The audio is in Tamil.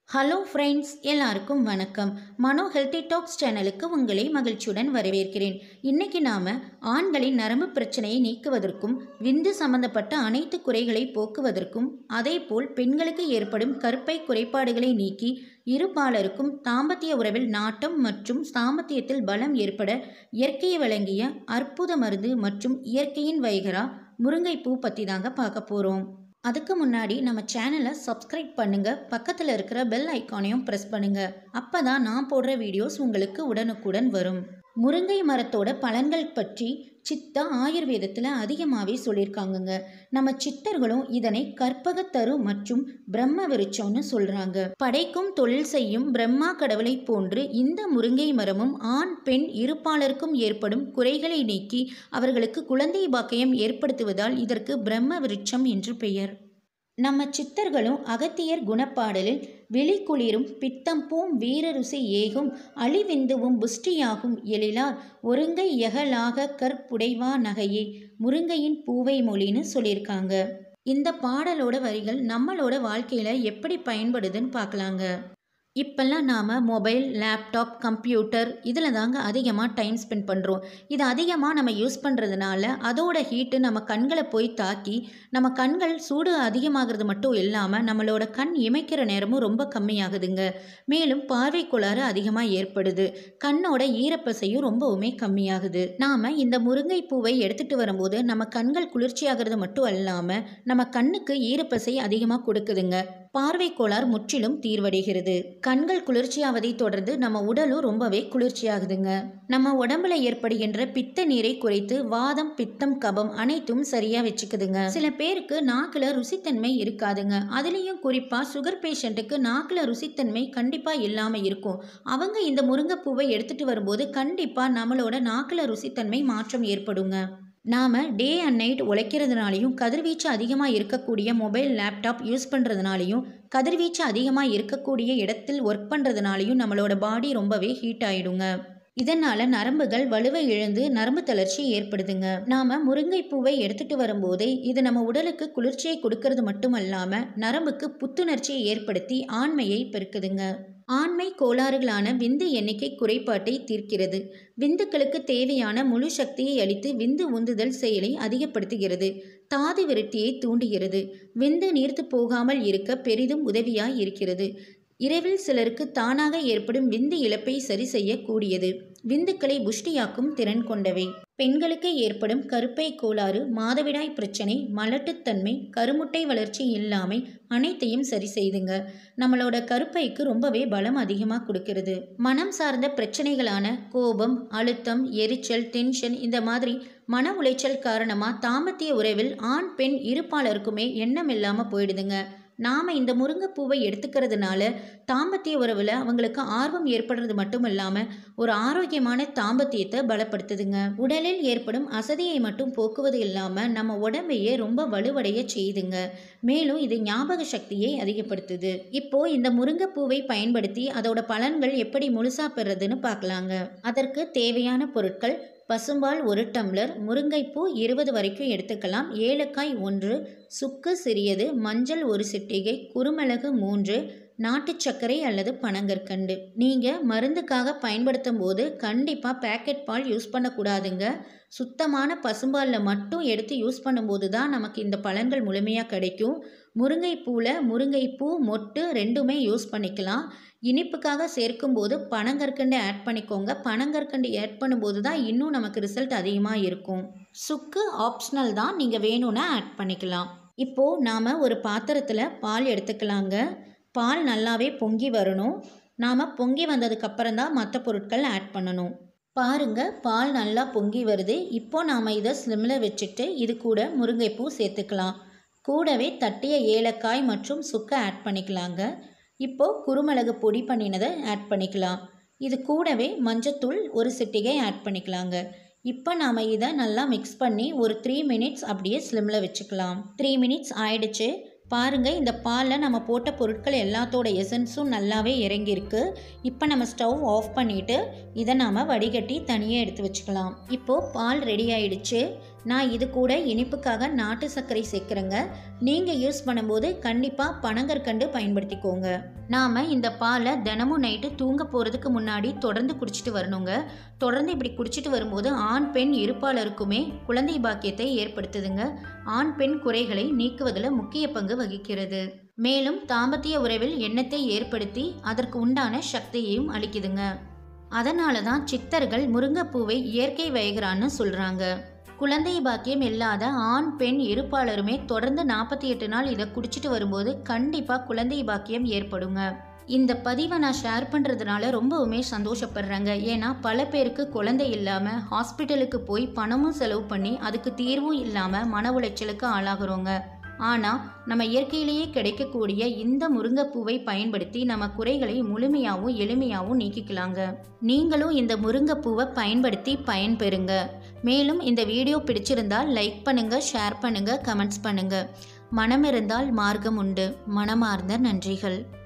ஹலோ ஃப்ரெண்ட்ஸ் எல்லாருக்கும் வணக்கம் மனோ ஹெல்த்தி டாக்ஸ் சேனலுக்கு உங்களை மகிழ்ச்சியுடன் வரவேற்கிறேன் இன்னைக்கு நாம ஆண்களின் நரம்பு பிரச்சனையை நீக்குவதற்கும் விந்து சம்பந்தப்பட்ட அனைத்து குறைகளை போக்குவதற்கும் அதேபோல் பெண்களுக்கு ஏற்படும் கருப்பை குறைபாடுகளை நீக்கி இருபாலருக்கும் தாம்பத்திய உறவில் நாட்டம் மற்றும் தாம்பத்தியத்தில் பலம் ஏற்பட இயற்கையை வழங்கிய அற்புத மருந்து மற்றும் இயற்கையின் வைகரா முருங்கைப்பூ பற்றி தாங்க பார்க்க போகிறோம் அதுக்கு முன்னாடி நம்ம சேனலை சப்ஸ்கிரைப் பண்ணுங்க பக்கத்தில் இருக்கிற பெல் ஐக்கானையும் ப்ரெஸ் பண்ணுங்க அப்பதான் நான் போடுற வீடியோஸ் உங்களுக்கு உடனுக்குடன் வரும் முருங்கை மரத்தோட பலன்கள் பற்றி சித்தா ஆயுர்வேதத்தில் அதிகமாகவே சொல்லியிருக்காங்கங்க நம்ம சித்தர்களும் இதனை கற்பகத்தரு மற்றும் பிரம்ம விருட்சம்னு சொல்கிறாங்க படைக்கும் தொழில் செய்யும் பிரம்மா கடவுளை போன்று இந்த முருங்கை மரமும் ஆண் பெண் இருப்பாளருக்கும் ஏற்படும் குறைகளை நீக்கி அவர்களுக்கு குழந்தை பாக்கியம் ஏற்படுத்துவதால் இதற்கு பிரம்ம விருட்சம் என்று பெயர் நம்ம சித்தர்களும் அகத்தியர் குணப்பாடலில் வெளிக்குளிரும் பித்தம் பூம் வீரருசி ஏகும் அழிவிந்துவும் புஷ்டியாகும் எழிலார் ஒருங்கை எகலாக கற்புடைவா நகையே முருங்கையின் பூவை மொழின்னு சொல்லியிருக்காங்க இந்த பாடலோட வரிகள் நம்மளோட வாழ்க்கையில் எப்படி பயன்படுதுன்னு பார்க்கலாங்க இப்போல்லாம் நாம் மொபைல் லேப்டாப் கம்ப்யூட்டர் இதில் தாங்க அதிகமாக டைம் ஸ்பெண்ட் பண்ணுறோம் இது அதிகமாக நம்ம யூஸ் பண்ணுறதுனால அதோட ஹீட்டு நம்ம கண்களை போய் தாக்கி நம்ம கண்கள் சூடு அதிகமாகிறது மட்டும் இல்லாமல் நம்மளோட கண் இமைக்கிற நேரமும் ரொம்ப கம்மியாகுதுங்க மேலும் பார்வை கோளாறு அதிகமாக ஏற்படுது கண்ணோட ஈரப்பசையும் ரொம்பவுமே கம்மியாகுது நாம் இந்த முருங்கை பூவை எடுத்துகிட்டு வரும்போது நம்ம கண்கள் குளிர்ச்சியாகிறது மட்டும் இல்லாமல் நம்ம கண்ணுக்கு ஈரப்பசை அதிகமாக கொடுக்குதுங்க பார்வை கோளாறு முற்றிலும் தீர்வடைகிறது கண்கள் குளிர்ச்சியாவதை தொடர்ந்து நம்ம உடலும் ரொம்பவே குளிர்ச்சியாகுதுங்க நம்ம உடம்புல ஏற்படுகின்ற பித்த நீரை குறைத்து வாதம் பித்தம் கபம் அனைத்தும் சரியா வச்சுக்குதுங்க சில பேருக்கு நாக்குல ருசித்தன்மை இருக்காதுங்க அதுலேயும் குறிப்பா சுகர் பேஷண்ட்டுக்கு நாக்குல ருசித்தன்மை கண்டிப்பா இல்லாம இருக்கும் அவங்க இந்த முருங்கைப்பூவை எடுத்துட்டு வரும்போது கண்டிப்பா நம்மளோட நாக்குல ருசித்தன்மை மாற்றம் ஏற்படுங்க நாம் டே அண்ட் நைட் உழைக்கிறதுனாலையும் கதிர்வீச்சு அதிகமாக இருக்கக்கூடிய மொபைல் லேப்டாப் யூஸ் பண்ணுறதுனாலையும் கதிர்வீச்சு அதிகமாக இருக்கக்கூடிய இடத்தில் ஒர்க் பண்ணுறதுனாலையும் நம்மளோட பாடி ரொம்பவே ஹீட் ஆகிடுங்க இதனால் நரம்புகள் வலுவை இழந்து நரம்பு தளர்ச்சி ஏற்படுதுங்க நாம் முருங்கை பூவை எடுத்துகிட்டு வரும்போதே இது நம்ம உடலுக்கு குளிர்ச்சியை கொடுக்கறது மட்டும் இல்லாமல் நரம்புக்கு புத்துணர்ச்சியை ஏற்படுத்தி ஆண்மையை பெருக்குதுங்க ஆண்மை கோளாறுகளான விந்து எண்ணிக்கை குறைபாட்டை தீர்க்கிறது விந்துக்களுக்கு தேவையான முழு சக்தியை அளித்து விந்து உந்துதல் செயலை அதிகப்படுத்துகிறது தாது விருத்தியை தூண்டுகிறது விந்து நீர்த்து போகாமல் இருக்க பெரிதும் உதவியாய் இருக்கிறது இரவில் சிலருக்கு தானாக ஏற்படும் விந்து இழப்பை சரி செய்யக்கூடியது விந்துக்களை புஷ்டியாக்கும் திறன் கொண்டவை பெண்களுக்கு ஏற்படும் கருப்பை கோளாறு மாதவிடாய் பிரச்சனை மலட்டுத்தன்மை கருமுட்டை வளர்ச்சி இல்லாமை அனைத்தையும் சரி செய்துங்க நம்மளோட கருப்பைக்கு ரொம்பவே பலம் அதிகமாக கொடுக்கிறது மனம் சார்ந்த பிரச்சனைகளான கோபம் அழுத்தம் எரிச்சல் டென்ஷன் இந்த மாதிரி மன உளைச்சல் காரணமாக தாம்பத்திய உறவில் ஆண் பெண் இருப்பாளருக்குமே எண்ணம் இல்லாமல் போயிடுதுங்க நாம் இந்த முருங்கைப்பூவை எடுத்துக்கிறதுனால தாம்பத்திய உறவில் அவங்களுக்கு ஆர்வம் ஏற்படுறது மட்டும் இல்லாமல் ஒரு ஆரோக்கியமான தாம்பத்தியத்தை பலப்படுத்துதுங்க உடலில் ஏற்படும் அசதியை மட்டும் போக்குவது இல்லாமல் நம்ம உடம்பையே ரொம்ப வலுவடைய செய்துங்க மேலும் இது ஞாபக சக்தியை அதிகப்படுத்துது இப்போ இந்த முருங்கைப்பூவை பயன்படுத்தி அதோட பலன்கள் எப்படி முழுசா பெறுறதுன்னு பார்க்கலாங்க அதற்கு தேவையான பொருட்கள் பசும்பால் ஒரு டம்ளர் முருங்கைப்பூ இருபது வரைக்கும் எடுத்துக்கலாம் ஏலக்காய் ஒன்று சுக்கு சிறியது மஞ்சள் ஒரு சிட்டிகை குருமிளகு மூன்று நாட்டு சர்க்கரை அல்லது பனங்கற்கண்டு நீங்கள் மருந்துக்காக பயன்படுத்தும் போது கண்டிப்பாக பேக்கெட் பால் யூஸ் பண்ணக்கூடாதுங்க சுத்தமான பசும்பாலில் மட்டும் எடுத்து யூஸ் பண்ணும்போது தான் நமக்கு இந்த பலன்கள் முழுமையாக கிடைக்கும் முருங்கைப்பூவில் முருங்கைப்பூ மொட்டு ரெண்டுமே யூஸ் பண்ணிக்கலாம் இனிப்புக்காக சேர்க்கும்போது பனங்கற்கண்டு ஆட் பண்ணிக்கோங்க பனங்கற்கண்டு ஆட் பண்ணும்போது தான் இன்னும் நமக்கு ரிசல்ட் அதிகமாக இருக்கும் சுக்கு ஆப்ஷனல் தான் நீங்கள் வேணும்னா ஆட் பண்ணிக்கலாம் இப்போது நாம் ஒரு பாத்திரத்தில் பால் எடுத்துக்கலாங்க பால் நல்லாவே பொங்கி வரணும் நாம் பொங்கி வந்ததுக்கப்புறம் தான் மற்ற பொருட்கள் ஆட் பண்ணணும் பாருங்க பால் நல்லா பொங்கி வருது இப்போ நாம் இதை ஸ்லிம்மில் வச்சுட்டு இது கூட முருங்கைப்பூ சேர்த்துக்கலாம் கூடவே தட்டிய ஏலக்காய் மற்றும் சுக்கை ஆட் பண்ணிக்கலாங்க இப்போது குருமிளகு பொடி பண்ணினதை ஆட் பண்ணிக்கலாம் இது கூடவே மஞ்சத்தூள் ஒரு சிட்டிகை ஆட் பண்ணிக்கலாங்க இப்போ நாம் இதை நல்லா மிக்ஸ் பண்ணி ஒரு த்ரீ மினிட்ஸ் அப்படியே ஸ்லிம்மில் வச்சுக்கலாம் த்ரீ மினிட்ஸ் ஆயிடுச்சு பாருங்கள் இந்த பாலில் நம்ம போட்ட பொருட்கள் எல்லாத்தோட எசன்ஸும் நல்லாவே இறங்கியிருக்கு இப்போ நம்ம ஸ்டவ் ஆஃப் பண்ணிவிட்டு இதை நாம் வடிகட்டி தனியாக எடுத்து வச்சுக்கலாம் இப்போது பால் ரெடி ஆயிடுச்சு நான் இது கூட இனிப்புக்காக நாட்டு சர்க்கரை சேர்க்குறேங்க நீங்கள் யூஸ் பண்ணும்போது கண்டிப்பாக பனங்கற்கண்டு பயன்படுத்திக்கோங்க நாம் இந்த பாலை தினமும் நைட்டு தூங்க போகிறதுக்கு முன்னாடி தொடர்ந்து குடிச்சிட்டு வரணுங்க தொடர்ந்து இப்படி குடிச்சிட்டு வரும்போது ஆண் பெண் இருப்பாளருக்குமே குழந்தை பாக்கியத்தை ஏற்படுத்துதுங்க ஆண் பெண் குறைகளை நீக்குவதில் முக்கிய பங்கு வகிக்கிறது மேலும் தாம்பத்திய உறவில் எண்ணத்தை ஏற்படுத்தி அதற்கு உண்டான சக்தியையும் அளிக்குதுங்க அதனால தான் சித்தர்கள் முருங்கைப்பூவை இயற்கை வைகரான்னு சொல்கிறாங்க குழந்தை பாக்கியம் இல்லாத ஆண் பெண் இருப்பாளருமே தொடர்ந்து நாற்பத்தி எட்டு நாள் இதை குடிச்சிட்டு வரும்போது கண்டிப்பாக குழந்தை பாக்கியம் ஏற்படுங்க இந்த பதிவை நான் ஷேர் பண்ணுறதுனால ரொம்பவுமே சந்தோஷப்படுறேங்க ஏன்னா பல பேருக்கு குழந்தை இல்லாமல் ஹாஸ்பிட்டலுக்கு போய் பணமும் செலவு பண்ணி அதுக்கு தீர்வும் இல்லாமல் மன உளைச்சலுக்கு ஆளாகிறோங்க ஆனால் நம்ம இயற்கையிலேயே கிடைக்கக்கூடிய இந்த முருங்கைப்பூவை பயன்படுத்தி நம்ம குறைகளை முழுமையாகவும் எளிமையாகவும் நீக்கிக்கலாங்க நீங்களும் இந்த முருங்கைப்பூவை பயன்படுத்தி பயன்பெறுங்க மேலும் இந்த வீடியோ பிடிச்சிருந்தால் லைக் பண்ணுங்க ஷேர் பண்ணுங்க கமெண்ட்ஸ் பண்ணுங்க மனம் இருந்தால் மார்க்கம் உண்டு மனமார்ந்த நன்றிகள்